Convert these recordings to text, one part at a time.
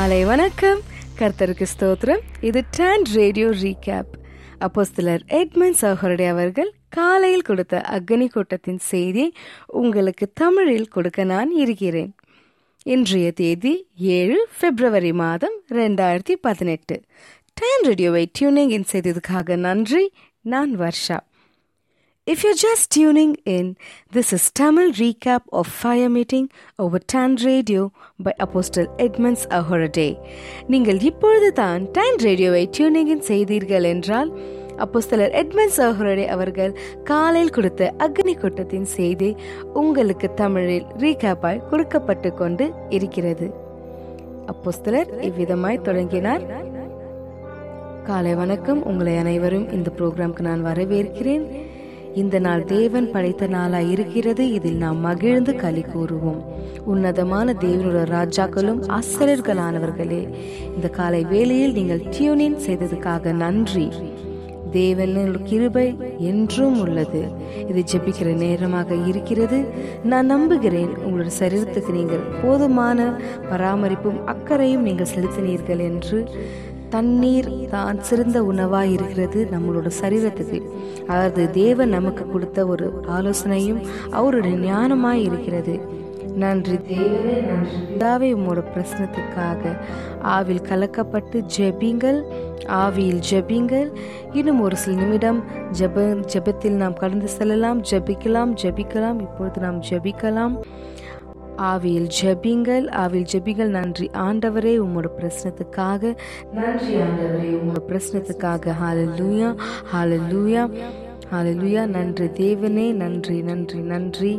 காலை வணக்கம் கர்த்தருக்கு ஸ்தோத்திரம் இது டான் ரேடியோ ரீகேப் அப்போஸ்தலர் எட்மண்ட் சஹோரடே அவர்கள் காலையில் கொடுத்த அக்னி கூட்டத்தின் செய்தியை உங்களுக்கு தமிழில் கொடுக்க நான் இருக்கிறேன் இன்றைய தேதி ஏழு பிப்ரவரி மாதம் ரெண்டாயிரத்தி பதினெட்டு டான் ரேடியோவை டியூனிங் இன் செய்ததுக்காக நன்றி நான் Varsha If you're just tuning in, this is Tamil recap of Fire Meeting over Tan Radio by Apostle Edmonds Ahorade. நீங்கள் இப்பொழுது தான் டான் ரேடியோவை டியூனிங் இன் செய்தீர்கள் என்றால் அப்போஸ்தலர் எட்மண்ட்ஸ் அஹோரடே அவர்கள் காலையில் கொடுத்த அக்னி கூட்டத்தின் செய்தி உங்களுக்கு தமிழில் ரீகேப்பாய் கொடுக்கப்பட்டு கொண்டு இருக்கிறது அப்போஸ்தலர் இவ்விதமாய் தொடங்கினார் காலை வணக்கம் உங்களை அனைவரும் இந்த ப்ரோக்ராம்க்கு நான் வரவேற்கிறேன் இந்த நாள் தேவன் படைத்த நாளாய் இருக்கிறது இதில் நாம் மகிழ்ந்து களி கூறுவோம் உன்னதமான தேவனோட ராஜாக்களும் ஆசிரியர்களானவர்களே இந்த காலை வேளையில் நீங்கள் டியூனின் செய்ததுக்காக நன்றி தேவனின் கிருபை என்றும் உள்ளது இது ஜெபிக்கிற நேரமாக இருக்கிறது நான் நம்புகிறேன் உங்களோட சரீரத்துக்கு நீங்கள் போதுமான பராமரிப்பும் அக்கறையும் நீங்கள் செலுத்தினீர்கள் என்று தண்ணீர் தான் சிறந்த உணவாய் இருக்கிறது நம்மளோட சரீரத்துக்கு அதாவது தேவன் நமக்கு கொடுத்த ஒரு ஆலோசனையும் அவருடைய ஞானமாய் இருக்கிறது நன்றி தேவனே நன்றி பிதாவே உம்மோட பிரச்சனத்துக்காக ஆவில் கலக்கப்பட்டு ஜெபிங்கள் ஆவியில் ஜெபிங்கள் இன்னும் ஒரு சில நிமிடம் ஜெப ஜெபத்தில் நாம் கடந்து செல்லலாம் ஜெபிக்கலாம் ஜெபிக்கலாம் இப்பொழுது நாம் ஜெபிக்கலாம் ஆவியில் ஜெபிங்கள் ஆவியில் ஜெபிங்கள் நன்றி ஆண்டவரே உம்மோட பிரச்சனத்துக்காக நன்றி ஆண்டவரே உம்மோட பிரச்சனத்துக்காக ஹalleluya ஹalleluya ஹalleluya நன்றி தேவனே நன்றி நன்றி நன்றி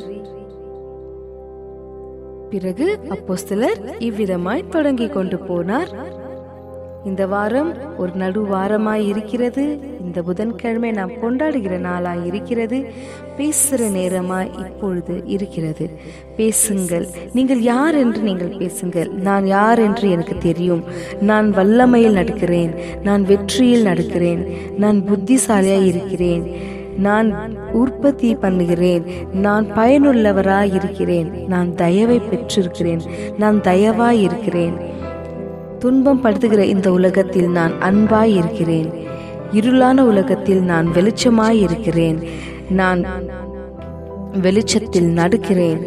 பிறகு அப்போஸ்தலர் இவ்விதமாய் தொடங்கி கொண்டு போனார் இந்த வாரம் ஒரு நடு வாரமாய் இருக்கிறது இந்த புதன்கிழமை நாம் கொண்டாடுகிற நாளாய் இருக்கிறது பேசுகிற நேரமாய் இப்பொழுது இருக்கிறது பேசுங்கள் நீங்கள் யார் என்று நீங்கள் பேசுங்கள் நான் யார் என்று எனக்கு தெரியும் நான் வல்லமையில் நடக்கிறேன் நான் வெற்றியில் நடக்கிறேன் நான் புத்திசாலியாய் இருக்கிறேன் நான் உற்பத்தி பண்ணுகிறேன் நான் பயனுள்ளவராய் இருக்கிறேன் நான் தயவை பெற்றிருக்கிறேன் நான் தயவாய் இருக்கிறேன் துன்பம் படுத்துகிற இந்த உலகத்தில் நான் அன்பாய் இருக்கிறேன் இருளான உலகத்தில் நான் வெளிச்சமாய் இருக்கிறேன் நான் வெளிச்சத்தில் நடுக்கிறேன்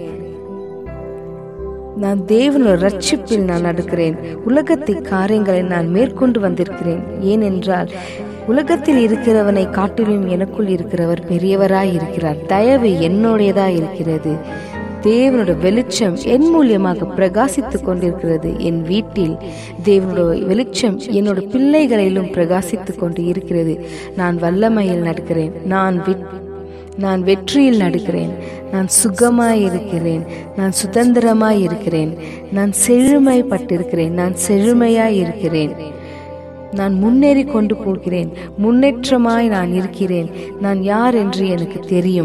நான் தேவனோட ரட்சிப்பில் நான் நடுக்கிறேன் உலகத்தை காரியங்களை நான் மேற்கொண்டு வந்திருக்கிறேன் ஏனென்றால் உலகத்தில் இருக்கிறவனை காட்டிலும் எனக்குள் இருக்கிறவர் பெரியவராய் இருக்கிறார் தயவு என்னுடையதாய் இருக்கிறது தேவனோட வெளிச்சம் என் மூலியமாக பிரகாசித்துக் கொண்டிருக்கிறது என் வீட்டில் தேவனோட வெளிச்சம் என்னோட பிள்ளைகளிலும் பிரகாசித்துக் கொண்டு இருக்கிறது நான் வல்லமையில் நடக்கிறேன் நான் நான் வெற்றியில் நடுக்கிறேன் நான் சுகமாய் இருக்கிறேன் நான் சுதந்திரமாய் இருக்கிறேன் நான் செழுமைப்பட்டிருக்கிறேன் நான் செழுமையாய் இருக்கிறேன் நான் முன்னேறி கொண்டு போகிறேன் முன்னேற்றமாய் நான் இருக்கிறேன் நான் யார் என்று எனக்கு தெரியும்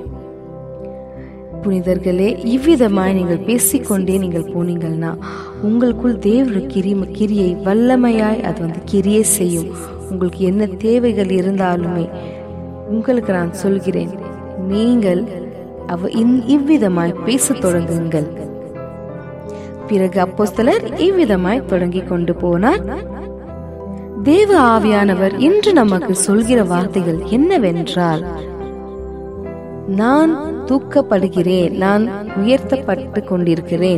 புனிதர்களே இவ்விதமாய் நீங்கள் பேசிக்கொண்டே நீங்கள் போனீங்கன்னா உங்களுக்குள் தேவ கிரி கிரியை வல்லமையாய் அது வந்து கிரியை செய்யும் உங்களுக்கு என்ன தேவைகள் இருந்தாலுமே உங்களுக்கு நான் சொல்கிறேன் நீங்கள் அவ இவ்விதமாய் பேச தொடங்குங்கள் பிறகு அப்போஸ்தலர் இவ்விதமாய் தொடங்கி கொண்டு போனார் தேவ ஆவியானவர் இன்று நமக்கு சொல்கிற வார்த்தைகள் என்னவென்றால் நான் தூக்கப்படுகிறேன் நான் உயர்த்தப்பட்டு கொண்டிருக்கிறேன்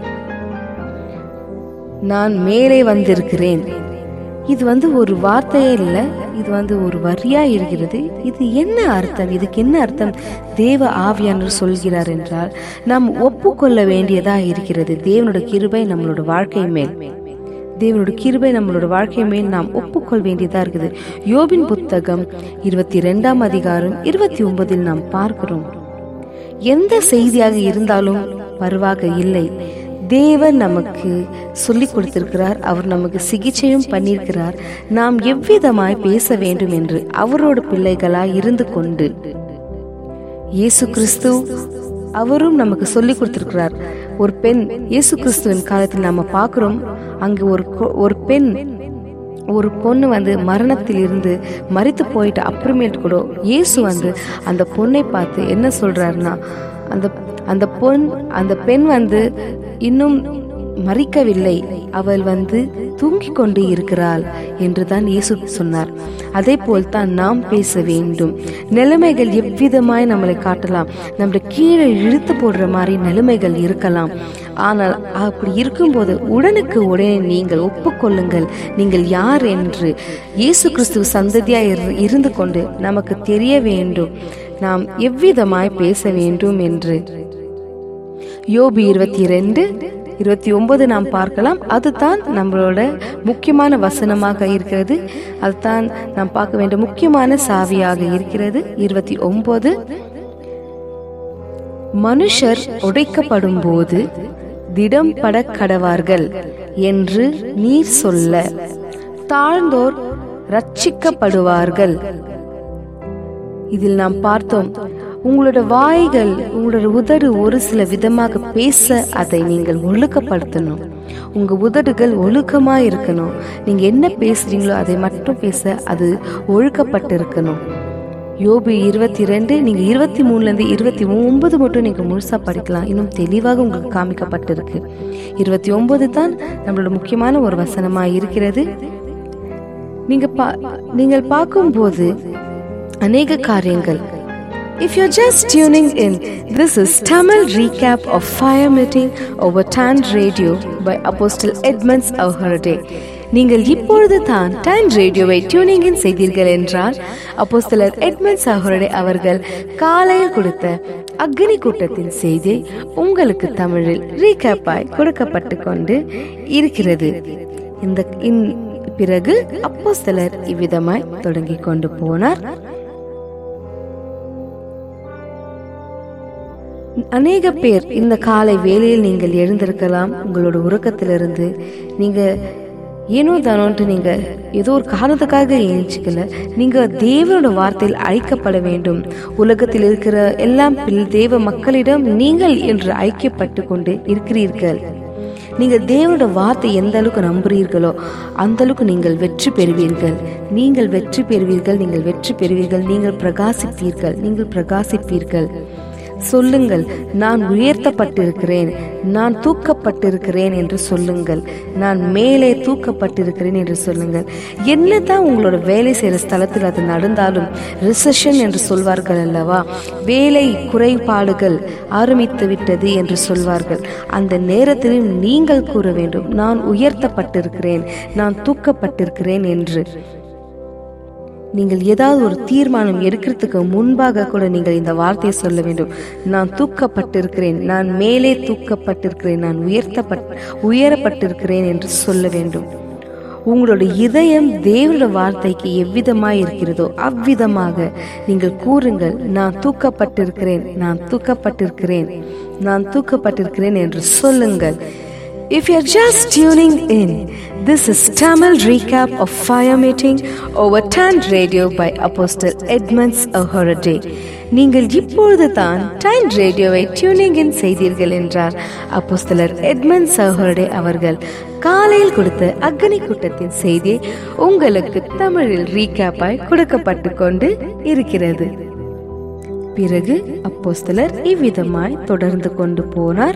நான் மேலே வந்திருக்கிறேன் இது வந்து ஒரு வார்த்தையே இல்லை இது வந்து ஒரு வரியா இருக்கிறது இது என்ன அர்த்தம் இதுக்கு என்ன அர்த்தம் தேவ ஆவியானவர் சொல்கிறார் என்றால் நாம் ஒப்புக்கொள்ள வேண்டியதா இருக்கிறது தேவனோட கிருபை நம்மளோட வாழ்க்கை மேல் தேவனோட கிருபை நம்மளோட வாழ்க்கை மேல் நாம் ஒப்புக்கொள்ள வேண்டியதா இருக்குது யோபின் புத்தகம் இருபத்தி ரெண்டாம் அதிகாரம் இருபத்தி ஒன்பதில் நாம் பார்க்கிறோம் எந்த செய்தியாக இருந்தாலும் பருவாக இல்லை தேவன் நமக்கு சொல்லி கொடுத்திருக்கிறார் அவர் நமக்கு சிகிச்சையும் பண்ணியிருக்கிறார் நாம் எவ்விதமாய் பேச வேண்டும் என்று அவரோட பிள்ளைகளாய் இருந்து கொண்டு இயேசு கிறிஸ்து அவரும் நமக்கு சொல்லி கொடுத்திருக்கிறார் ஒரு பெண் இயேசு கிறிஸ்துவின் காலத்தில் நாம பார்க்கிறோம் அங்கு ஒரு ஒரு பெண் ஒரு பொண்ணு வந்து மரணத்தில் இருந்து மறித்து போயிட்டு அப்புறமேட்டு கூட இயேசு வந்து அந்த பொண்ணை பார்த்து என்ன சொல்றாருன்னா அந்த அந்த பொன் அந்த பெண் வந்து இன்னும் மறிக்கவில்லை அவள் வந்து தூங்கிக் கொண்டு இருக்கிறாள் என்று தான் இயேசு சொன்னார் அதே போல் தான் நாம் பேச வேண்டும் நிலைமைகள் எவ்விதமாய் நம்மளை காட்டலாம் நம்மளை கீழே இழுத்து போடுற மாதிரி நிலைமைகள் இருக்கலாம் ஆனால் அப்படி இருக்கும்போது உடனுக்கு உடனே நீங்கள் ஒப்புக்கொள்ளுங்கள் நீங்கள் யார் என்று இயேசு கிறிஸ்துவ சந்ததியாய் இரு- இருந்து கொண்டு நமக்கு தெரிய வேண்டும் நாம் எவ்விதமாய் பேச வேண்டும் என்று யோபு இருபத்தி ரெண்டு இருபத்தி ஒன்பது நாம் பார்க்கலாம் அதுதான் நம்மளோட முக்கியமான வசனமாக இருக்கிறது அதுதான் நாம் பார்க்க வேண்டிய முக்கியமான சாவியாக இருக்கிறது இருபத்தி ஒன்பது மனுஷர் உடைக்கப்படும் போது திடம் பட கடவார்கள் என்று நீர் சொல்ல தாழ்ந்தோர் ரட்சிக்கப்படுவார்கள் இதில் நாம் பார்த்தோம் உங்களோட வாய்கள் உங்களோட உதடு ஒரு சில விதமாக பேச அதை நீங்கள் ஒழுக்கப்படுத்தணும் உங்க உதடுகள் ஒழுக்கமா இருக்கணும் நீங்க என்ன பேசுறீங்களோ அதை மட்டும் பேச அது ஒழுக்கப்பட்டு இருக்கணும் யோபு இருபத்தி ரெண்டு நீங்க இருபத்தி மூணுல இருந்து இருபத்தி ஒன்பது மட்டும் நீங்க முழுசா படிக்கலாம் இன்னும் தெளிவாக உங்களுக்கு காமிக்கப்பட்டிருக்கு இருபத்தி ஒன்பது தான் நம்மளோட முக்கியமான ஒரு வசனமா இருக்கிறது நீங்க பா- நீங்கள் பார்க்கும்போது அநேக காரியங்கள் If you're just tuning in, this is Tamil recap of Fire Meeting over Tan Radio by Apostle Edmunds Auharaday. நீங்கள் இப்பொழுது தான் டான் ரேடியோவை டியூனிங் இன் செய்தீர்கள் என்றால் அப்போஸ்தலர் எட்மண்ட் சஹோரடே அவர்கள் காலையில் கொடுத்த அக்னி கூட்டத்தின் செய்தி உங்களுக்கு தமிழில் ரீகேப்பாய் கொடுக்கப்பட்டு கொண்டு இருக்கிறது இந்த இன் பிறகு அப்போஸ்தலர் இவ்விதமாய் தொடங்கிக் கொண்டு போனார் அநேக பேர் இந்த காலை வேளையில் நீங்கள் எழுந்திருக்கலாம் உங்களோட உறக்கத்திலிருந்து நீங்க ஏனோ தானோன்ட்டு நீங்க ஏதோ ஒரு காரணத்துக்காக எழுச்சிக்கல நீங்க தேவனோட வார்த்தையில் அழைக்கப்பட வேண்டும் உலகத்தில் இருக்கிற எல்லாம் பிள் தேவ மக்களிடம் நீங்கள் என்று ஐக்கியப்பட்டு கொண்டு இருக்கிறீர்கள் நீங்க தேவனோட வார்த்தை எந்த அளவுக்கு நம்புறீர்களோ அந்த அளவுக்கு நீங்கள் வெற்றி பெறுவீர்கள் நீங்கள் வெற்றி பெறுவீர்கள் நீங்கள் வெற்றி பெறுவீர்கள் நீங்கள் பிரகாசிப்பீர்கள் நீங்கள் பிரகாசிப்பீர்கள் சொல்லுங்கள் நான் உயர்த்தப்பட்டிருக்கிறேன் நான் தூக்கப்பட்டிருக்கிறேன் என்று சொல்லுங்கள் நான் மேலே தூக்கப்பட்டிருக்கிறேன் என்று சொல்லுங்கள் என்னதான் உங்களோட வேலை செய்கிற ஸ்தலத்தில் அது நடந்தாலும் ரிசெஷன் என்று சொல்வார்கள் அல்லவா வேலை குறைபாடுகள் ஆரம்பித்து விட்டது என்று சொல்வார்கள் அந்த நேரத்திலும் நீங்கள் கூற வேண்டும் நான் உயர்த்தப்பட்டிருக்கிறேன் நான் தூக்கப்பட்டிருக்கிறேன் என்று நீங்கள் ஏதாவது ஒரு தீர்மானம் எடுக்கிறதுக்கு முன்பாக கூட நீங்கள் இந்த வார்த்தையை சொல்ல வேண்டும் நான் தூக்கப்பட்டிருக்கிறேன் நான் மேலே தூக்கப்பட்டிருக்கிறேன் நான் உயர்த்தப்பட் உயரப்பட்டிருக்கிறேன் என்று சொல்ல வேண்டும் உங்களோட இதயம் தேவனோட வார்த்தைக்கு எவ்விதமாய் இருக்கிறதோ அவ்விதமாக நீங்கள் கூறுங்கள் நான் தூக்கப்பட்டிருக்கிறேன் நான் தூக்கப்பட்டிருக்கிறேன் நான் தூக்கப்பட்டிருக்கிறேன் என்று சொல்லுங்கள் If you're just tuning in, this is Tamil recap of Fire Meeting over Tan Radio by Apostle Edmunds Ahorade. நீங்கள் இப்பொழுது தான் டைம் ரேடியோவை டியூனிங் இன் செய்தீர்கள் என்றார் அப்போஸ்தலர் எட்மண்ட் சஹோரடே அவர்கள் காலையில் கொடுத்த அக்னி கூட்டத்தின் செய்தி உங்களுக்கு தமிழில் ரீகேப்பாய் கொடுக்கப்பட்டு கொண்டு இருக்கிறது பிறகு அப்போஸ்தலர் இவ்விதமாய் தொடர்ந்து கொண்டு போனார்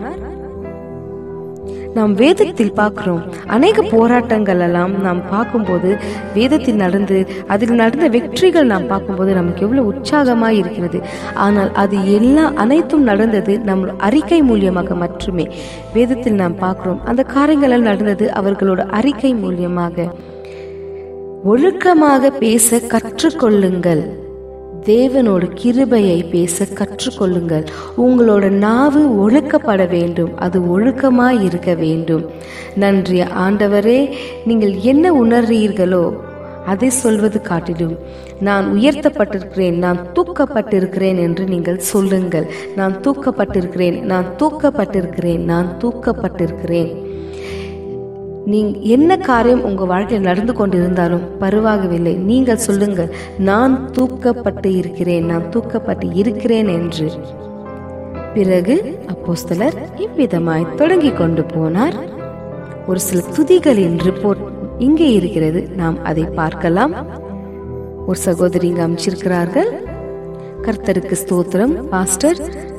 நாம் வேதத்தில் பார்க்கிறோம் அநேக போராட்டங்கள் எல்லாம் நாம் பார்க்கும்போது வேதத்தில் நடந்து அதில் நடந்த வெற்றிகள் நாம் பார்க்கும்போது நமக்கு எவ்வளவு உற்சாகமா இருக்கிறது ஆனால் அது எல்லாம் அனைத்தும் நடந்தது நம் அறிக்கை மூலியமாக மட்டுமே வேதத்தில் நாம் பார்க்கிறோம் அந்த காரியங்கள் எல்லாம் நடந்தது அவர்களோட அறிக்கை மூலியமாக ஒழுக்கமாக பேச கற்றுக்கொள்ளுங்கள் தேவனோட கிருபையை பேச கற்றுக்கொள்ளுங்கள் உங்களோட நாவு ஒழுக்கப்பட வேண்டும் அது ஒழுக்கமாய் இருக்க வேண்டும் நன்றி ஆண்டவரே நீங்கள் என்ன உணர்றீர்களோ அதை சொல்வது காட்டிலும் நான் உயர்த்தப்பட்டிருக்கிறேன் நான் தூக்கப்பட்டிருக்கிறேன் என்று நீங்கள் சொல்லுங்கள் நான் தூக்கப்பட்டிருக்கிறேன் நான் தூக்கப்பட்டிருக்கிறேன் நான் தூக்கப்பட்டிருக்கிறேன் நீங்க என்ன காரியம் உங்க வாழ்க்கையில் நடந்து கொண்டிருந்தாலும் பருவாகவில்லை நீங்கள் சொல்லுங்கள் நான் தூக்கப்பட்டு இருக்கிறேன் நான் தூக்கப்பட்டு இருக்கிறேன் என்று பிறகு அப்போஸ்தலர் இவ்விதமாய் தொடங்கி கொண்டு போனார் ஒரு சில துதிகளின் ரிப்போர்ட் இங்கே இருக்கிறது நாம் அதை பார்க்கலாம் ஒரு சகோதரி இங்கு அமைச்சிருக்கிறார்கள் கர்த்தருக்கு ஸ்தோத்திரம் பாஸ்டர்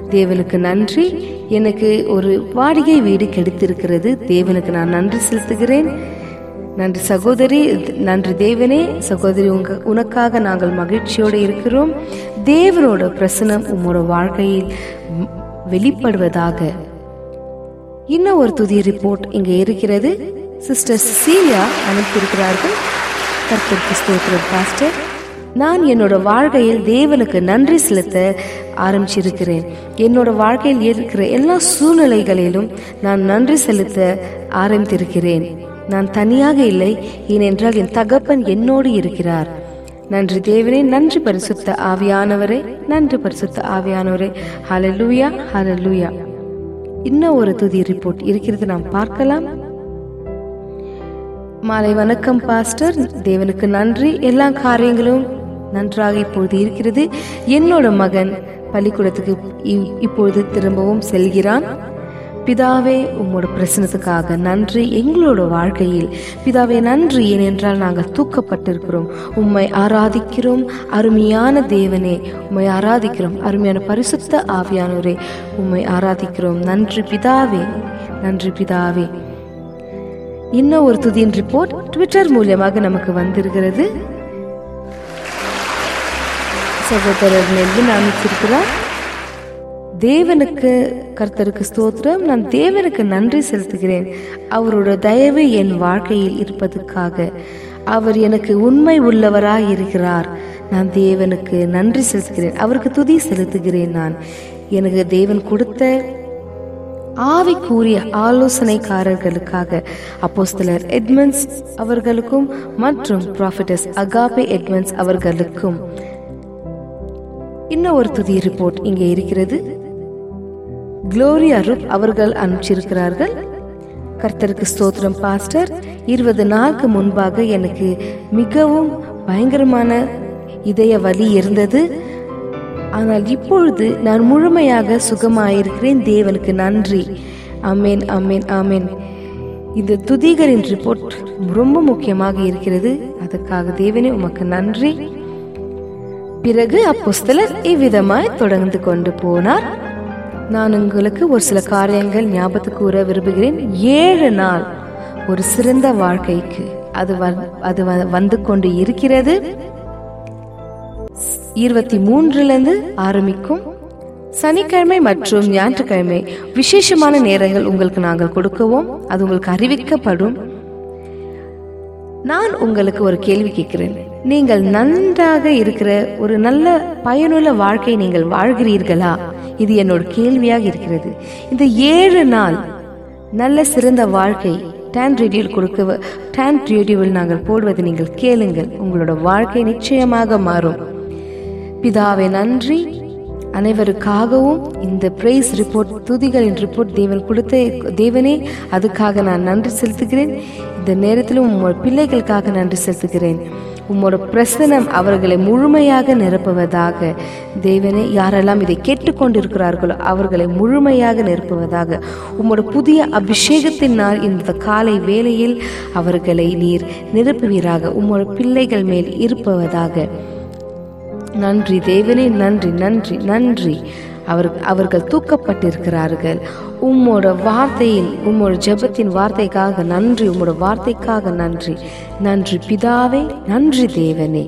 தேவனுக்கு நன்றி எனக்கு ஒரு வாடகை வீடு கிடைத்திருக்கிறது தேவனுக்கு நான் நன்றி செலுத்துகிறேன் நன்றி சகோதரி நன்றி தேவனே சகோதரி உங்க உனக்காக நாங்கள் மகிழ்ச்சியோடு இருக்கிறோம் தேவனோட பிரசனம் உம்மோட வாழ்க்கையில் ம், வெளிப்படுவதாக இன்னும் ஒரு துதி ரிப்போர்ட் இங்கே இருக்கிறது சிஸ்டர் சீலியா அனுப்பியிருக்கிறார்கள் கர்த்தருக்கு ஸ்தோத்திரம் பாஸ்டர் நான் என்னோட வாழ்க்கையில் தேவனுக்கு நன்றி செலுத்த ஆரம்பிச்சிருக்கிறேன் என்னோட வாழ்க்கையில் இருக்கிற எல்லா சூழ்நிலைகளிலும் நான் நன்றி செலுத்த ஆரம்பித்திருக்கிறேன் நான் தனியாக இல்லை ஏனென்றால் என் தகப்பன் என்னோடு இருக்கிறார் நன்றி தேவனே நன்றி பரிசுத்த ஆவியானவரே நன்றி பரிசுத்த ஆவியானவரே ஹalleluya ஹalleluya இன்னும் ஒரு துதி ரிப்போர்ட் இருக்கிறது நாம் பார்க்கலாம் மாலை வணக்கம் பாஸ்டர் தேவனுக்கு நன்றி எல்லா காரியங்களும் நன்றாக இப்பொழுது இருக்கிறது என்னோட மகன் பள்ளிக்கூடத்துக்கு இ- இப்பொழுது திரும்பவும் செல்கிறான் பிதாவே உம்மோட பிரசனத்துக்காக நன்றி எங்களோட வாழ்க்கையில் பிதாவே நன்றி ஏனென்றால் நாங்கள் தூக்கப்பட்டிருக்கிறோம் உம்மை ஆராதிக்கிறோம் அருமையான தேவனே உம்மை ஆராதிக்கிறோம் அருமையான பரிசுத்த ஆவியானவரே உம்மை ஆராதிக்கிறோம் நன்றி பிதாவே நன்றி பிதாவே இன்னும் ஒரு துதியின் ரிப்போர்ட் ட்விட்டர் மூலியமாக நமக்கு வந்திருக்கிறது சகோதரர் நெல்வின் அனுப்பிச்சிருக்கிறார் தேவனுக்கு கர்த்தருக்கு ஸ்தோத்திரம் நான் தேவனுக்கு நன்றி செலுத்துகிறேன் அவரோட தயவு என் வாழ்க்கையில் இருப்பதற்காக அவர் எனக்கு உண்மை உள்ளவராய் இருக்கிறார் நான் தேவனுக்கு நன்றி செலுத்துகிறேன் அவருக்கு துதி செலுத்துகிறேன் நான் எனக்கு தேவன் கொடுத்த ஆவிக்குரிய ஆலோசனைக்காரர்களுக்காக அப்போஸ்தலர் எட்மண்ட்ஸ் அவர்களுக்கும் மற்றும் ப்ராஃபிட்டஸ் அகாபே எட்மண்ட்ஸ் அவர்களுக்கும் இன்னும் ஒரு துதி ரிப்போர்ட் இங்கே இருக்கிறது குளோரியா ரூப் அவர்கள் அனுப்பிச்சிருக்கிறார்கள் கர்த்தருக்கு ஸ்தோத்திரம் பாஸ்டர் இருபது நாளுக்கு முன்பாக எனக்கு மிகவும் பயங்கரமான இதய வலி இருந்தது ஆனால் இப்பொழுது நான் முழுமையாக சுகமாயிருக்கிறேன் தேவனுக்கு நன்றி அமேன் அமேன் ஆமேன் இந்த துதிகளின் ரிப்போர்ட் ரொம்ப முக்கியமாக இருக்கிறது அதுக்காக தேவனே உமக்கு நன்றி பிறகு அப்போஸ்தலர் இவ்விதமாய் தொடர்ந்து கொண்டு போனார் நான் உங்களுக்கு ஒரு சில காரியங்கள் ஞாபகத்துக்கு கூற விரும்புகிறேன் ஏழு நாள் ஒரு சிறந்த வாழ்க்கைக்கு அது வ- அது வ- வந்து கொண்டு இருக்கிறது இருபத்தி மூன்றுல இருந்து ஆரம்பிக்கும் சனிக்கிழமை மற்றும் ஞாயிற்றுக்கிழமை விசேஷமான நேரங்கள் உங்களுக்கு நாங்கள் கொடுக்கவும் அது உங்களுக்கு அறிவிக்கப்படும் நான் உங்களுக்கு ஒரு கேள்வி கேட்கிறேன் நீங்கள் நன்றாக இருக்கிற ஒரு நல்ல பயனுள்ள வாழ்க்கை நீங்கள் வாழ்கிறீர்களா இது என்னோட கேள்வியாக இருக்கிறது இந்த ஏழு நாள் நல்ல சிறந்த வாழ்க்கை டான் ரேடியோவில் கொடுக்க டான் ரேடியோவில் நாங்கள் போடுவதை நீங்கள் கேளுங்கள் உங்களோட வாழ்க்கை நிச்சயமாக மாறும் பிதாவே நன்றி அனைவருக்காகவும் இந்த பிரைஸ் ரிப்போர்ட் துதிகளின் ரிப்போர்ட் தேவன் கொடுத்த தேவனே அதுக்காக நான் நன்றி செலுத்துகிறேன் இந்த நேரத்திலும் உம்மோட பிள்ளைகளுக்காக நன்றி செலுத்துகிறேன் உம்மோட பிரசனம் அவர்களை முழுமையாக நிரப்புவதாக தேவனே யாரெல்லாம் இதை கேட்டுக்கொண்டிருக்கிறார்களோ அவர்களை முழுமையாக நிரப்புவதாக உம்மோட புதிய அபிஷேகத்தினால் இந்த காலை வேளையில் அவர்களை நீர் நிரப்புவீராக உம்மோட பிள்ளைகள் மேல் இருப்பவதாக நன்றி தேவனே நன்றி நன்றி நன்றி அவர் அவர்கள் தூக்கப்பட்டிருக்கிறார்கள் உம்மோட வார்த்தையில் உம்மோட ஜெபத்தின் வார்த்தைக்காக நன்றி உம்மோட வார்த்தைக்காக நன்றி நன்றி பிதாவே நன்றி தேவனே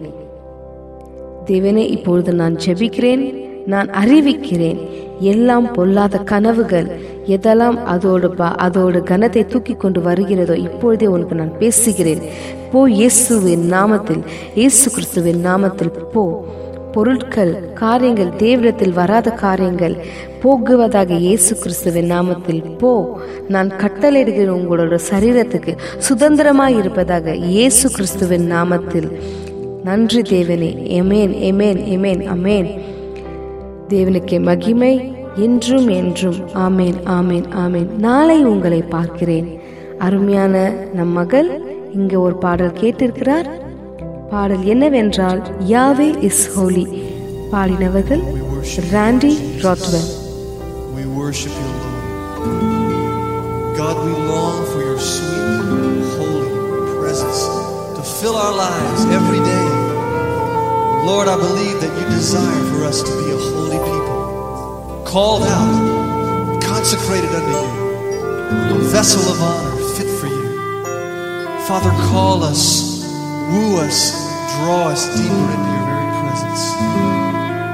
தேவனே இப்பொழுது நான் ஜெபிக்கிறேன் நான் அறிவிக்கிறேன் எல்லாம் பொல்லாத கனவுகள் எதெல்லாம் அதோடு ப- அதோடு கனத்தை தூக்கி கொண்டு வருகிறதோ இப்பொழுதே உனக்கு நான் பேசுகிறேன் போ இயேசுவின் நாமத்தில் இயேசு கிறிஸ்துவின் நாமத்தில் போ பொருட்கள் காரியங்கள் தேவனத்தில் வராத காரியங்கள் போகுவதாக இயேசு கிறிஸ்துவின் நாமத்தில் போ நான் கட்டளையிடுகிறேன் உங்களோட சரீரத்துக்கு சுதந்திரமாய் இருப்பதாக இயேசு கிறிஸ்துவின் நாமத்தில் நன்றி தேவனே எமேன் எமேன் எமேன் அமேன் தேவனுக்கே மகிமை என்றும் என்றும் ஆமேன் ஆமேன் ஆமேன் நாளை உங்களை பார்க்கிறேன் அருமையான நம் மகள் இங்க ஒரு பாடல் கேட்டிருக்கிறார் பாடல் என்னவென்றால் யாவே இஸ் ஹோலி பாடினவர்கள் Randy Rothwell We worship you, Lord. God, we long for your sweet, holy presence to fill our lives every day. Lord, I believe that you desire for us to be a holy people, called out, consecrated unto you, a vessel of honor fit for you. Father, call us, woo us, draw us deeper into your very presence.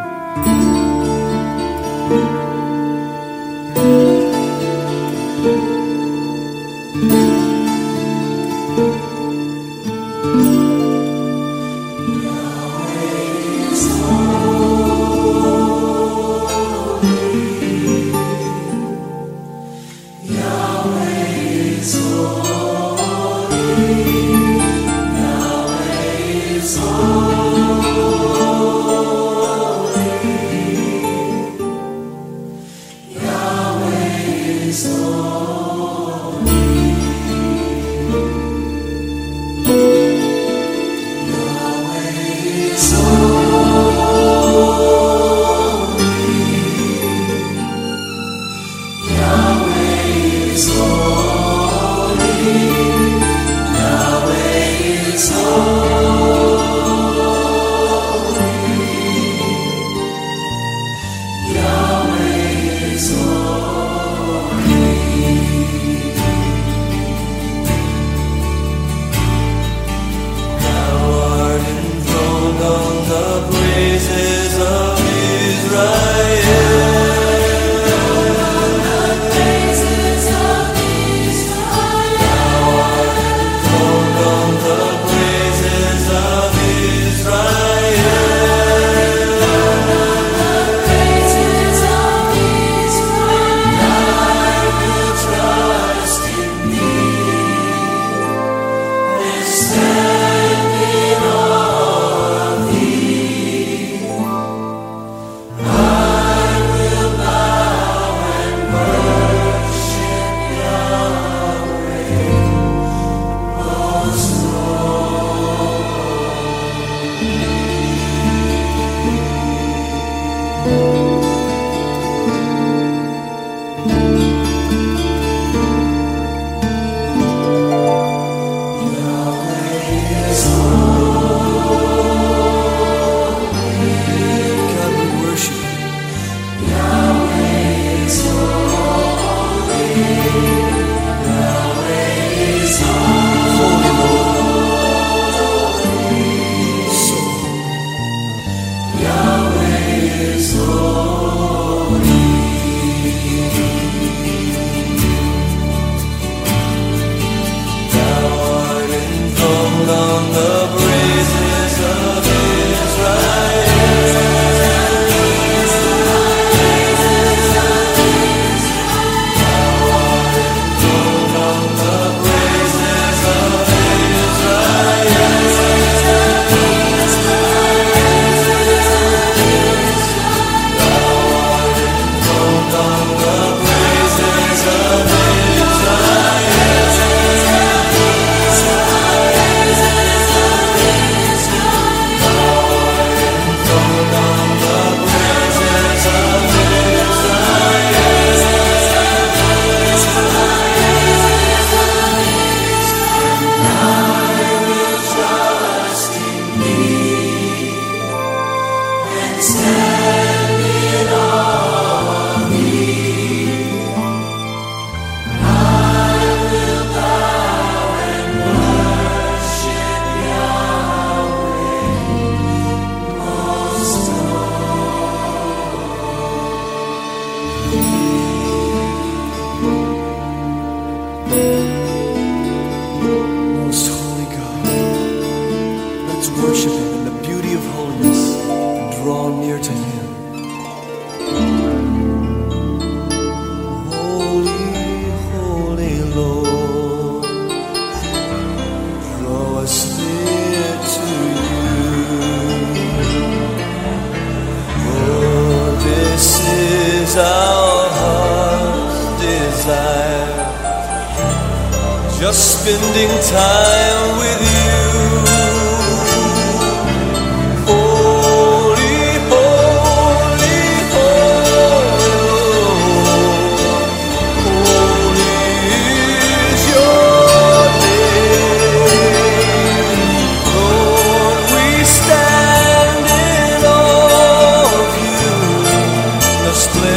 God, we worship you. Holy Lord. So Thou art enthroned on the praises of Most holy God, let's worship Him in the beauty of holiness and draw near to Him. Holy, holy Lord, draw us near to You. Oh, this is our heart's desire just spending time with you. Holy, holy, holy Lord. Holy is your name. Lord, we stand in awe of you, the splendor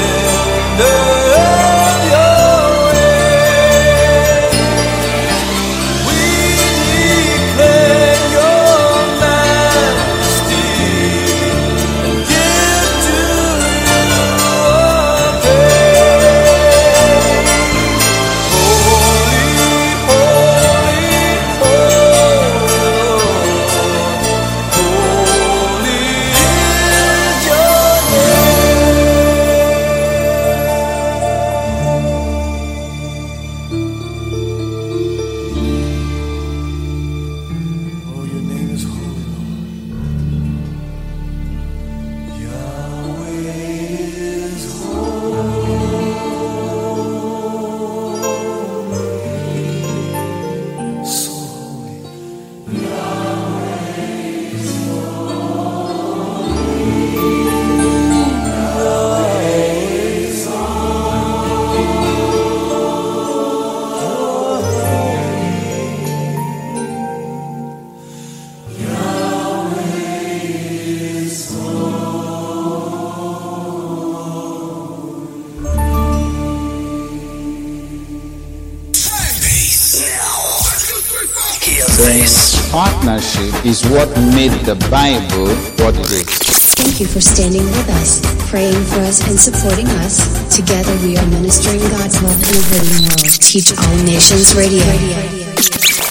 This partnership is what made the Bible what it is. Thank you for standing with us, praying for us, and supporting us. Together we are ministering God's love in a hurting world. Teach All Nations Radio.